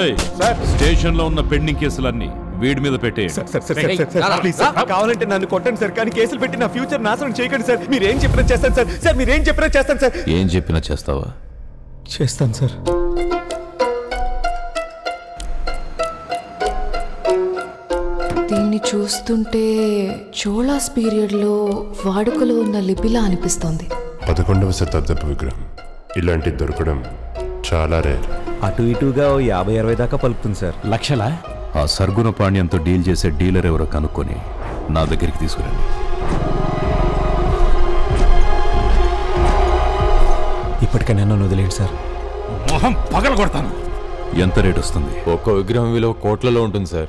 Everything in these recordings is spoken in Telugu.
రేయ్ స్టేషన్ లో ఉన్న పెండింగ్ కేసులన్నీ వీడి మీద పెట్టేయండి sir sir sir sir sir please sir కావాలంటే నన్ను కొట్టండి సార్ కానీ కేసులు పెట్టి నా ఫ్యూచర్ నాశనం చేయకండి సార్ మీరు ఏం చెప్పినా చేస్తాను సార్ సార్ మీరు ఏం చెప్పినా చేస్తాను సార్ ఏం చెప్పినా చేస్తావా చేస్తాను సార్ దీన్ని చూస్తుంటే చోళాస్ పీరియడ్లో వాడుకలో ఉన్న లిపిలా అనిపిస్తోంది పదకొండవ శతాబ్దపు విగ్రహం ఇలాంటిది దొరకడం చాలా రేర్ అటు ఇటుగా ఓ యాభై అరవై దాకా పలుకుతుంది సార్ లక్షలా ఆ సర్గుణ పాణ్యంతో డీల్ చేసే డీలర్ ఎవరో కనుక్కొని నా దగ్గరికి తీసుకురండి ఇప్పటికైనా నన్ను వదిలేండి సార్ మొహం పగల కొడతాను ఎంత రేట్ వస్తుంది ఒక్కో విగ్రహం విలువ కోట్లలో ఉంటుంది సార్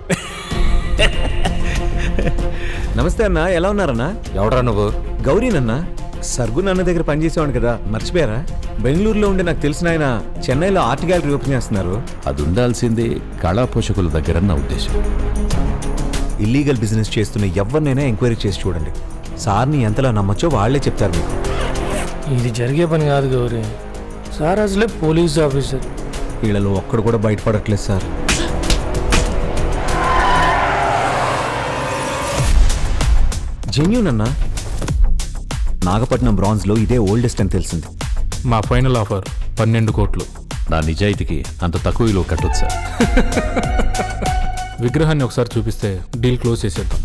నమస్తే అన్న ఎలా ఉన్నారన్నా ఎవడ్రా నువ్వు గౌరీనన్న సర్గు నాన్న దగ్గర పనిచేసేవాడు కదా మర్చిపోయారా బెంగళూరులో ఉండి నాకు తెలిసిన ఆయన చెన్నైలో ఆర్ట్ గ్యాలరీ ఓపెన్ చేస్తున్నారు అది ఉండాల్సిందే కళా పోషకుల దగ్గర నా ఉద్దేశం ఇల్లీగల్ బిజినెస్ చేస్తున్న ఎవరినైనా ఎంక్వైరీ చేసి చూడండి సార్ని ఎంతలా నమ్మచ్చో వాళ్ళే చెప్తారు మీకు ఇది జరిగే పని కాదు గౌరీ సార్ అసలే పోలీస్ ఆఫీసర్ వీళ్ళలో ఒక్కడు కూడా బయటపడట్లేదు సార్ జెన్యూన్ అన్న నాగపట్నం బ్రాంజ్లో ఇదే ఓల్డెస్ట్ అని తెలిసింది మా ఫైనల్ ఆఫర్ పన్నెండు కోట్లు నా నిజాయితీకి అంత తక్కువ విలువ కట్టొచ్చు సార్ విగ్రహాన్ని ఒకసారి చూపిస్తే డీల్ క్లోజ్ చేసేద్దాం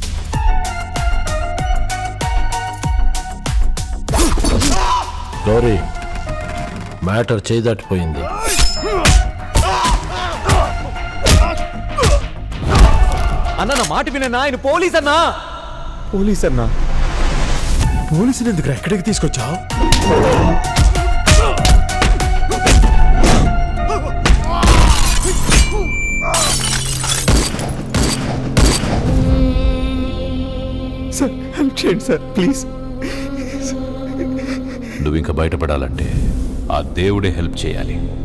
గౌరీ మ్యాటర్ చేదాటిపోయింది అన్న నా మాట వినన్నా ఆయన పోలీస్ అన్నా పోలీస్ అన్నా పోలీసులు ఎందుకు ఎక్కడికి తీసుకొచ్చావు సార్ హెల్ప్ చేయండి సార్ ప్లీజ్ నువ్వు ఇంకా బయటపడాలంటే ఆ దేవుడే హెల్ప్ చేయాలి